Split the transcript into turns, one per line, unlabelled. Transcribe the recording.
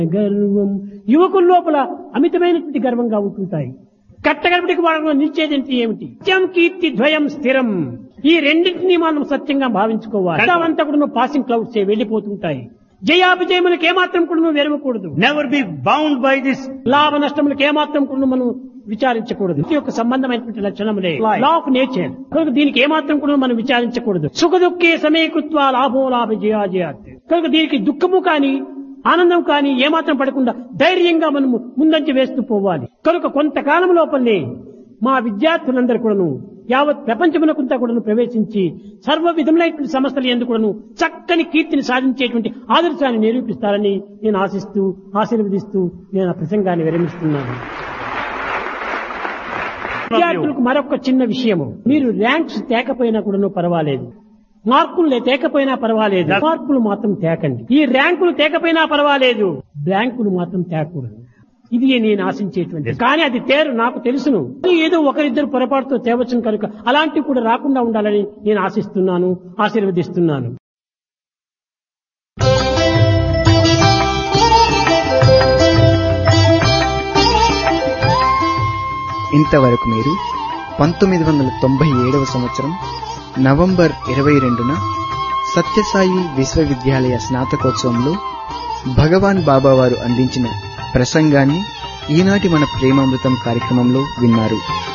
గర్వం యువకుల లోపల అమితమైనటువంటి గర్వంగా ఉంటుంటాయి కట్టగడపటికి వాళ్ళలో నిలిచేదంటే ఏమిటి సత్యం కీర్తి ద్వయం స్థిరం ఈ రెండింటినీ మనం సత్యంగా భావించుకోవాలి అంతా కూడా పాసింగ్ క్లౌడ్స్ వెళ్ళిపోతుంటాయి జయాభిజయములకు ఏమాత్రం కూడా నువ్వు వెరవకూడదు
Never be bound by this.
లాభ నష్టములకు ఏమాత్రం కూడా మనం విచారించకూడదు ఇది యొక్క సంబంధమైనటువంటి లక్షణములే
Life.
లా ఆఫ్ నేచర్ కనుక దీనికి ఏమాత్రం కూడా మనం విచారించకూడదు సుఖ దుఃఖే సమయకృత్వ లాభో లాభ జయాజయాత్ కనుక దీనికి దుఃఖము కానీ ఆనందం కానీ ఏమాత్రం పడకుండా ధైర్యంగా మనము ముందంచి వేస్తూ పోవాలి కనుక కొంతకాలం లోపలనే మా విద్యార్థులందరూ కూడాను యావత్ ప్రపంచమునకుంతా కూడాను ప్రవేశించి సర్వ విధములైనటువంటి సమస్యలు ఎందుకు కూడాను చక్కని కీర్తిని సాధించేటువంటి ఆదర్శాన్ని నిరూపిస్తారని నేను ఆశిస్తూ ఆశీర్వదిస్తూ నేను ఆ ప్రసంగాన్ని విరమిస్తున్నాను విద్యార్థులకు మరొక చిన్న విషయము మీరు ర్యాంక్స్ తేకపోయినా కూడాను పర్వాలేదు మార్కులు లే- తేకపోయినా పర్వాలేదు మార్కులు మాత్రం తేకండి ఈ ర్యాంకులు తేకపోయినా పర్వాలేదు బ్యాంకులు మాత్రం తేకూడదు ఇది నేను ఆశించేటువంటి కానీ అది తేరు నాకు తెలుసును ఏదో ఒకరిద్దరు పొరపాటుతో తేవచ్చును కనుక అలాంటివి కూడా రాకుండా ఉండాలని నేను ఆశిస్తున్నాను ఆశీర్వదిస్తున్నాను
ఇంతవరకు మీరు పంతొమ్మిది వందల తొంభై ఏడవ సంవత్సరం నవంబర్ ఇరవై రెండున సత్యసాయి విశ్వవిద్యాలయ స్నాతకోత్సవంలో భగవాన్ బాబా వారు అందించిన ప్రసంగాన్ని ఈనాటి మన ప్రేమామృతం కార్యక్రమంలో విన్నారు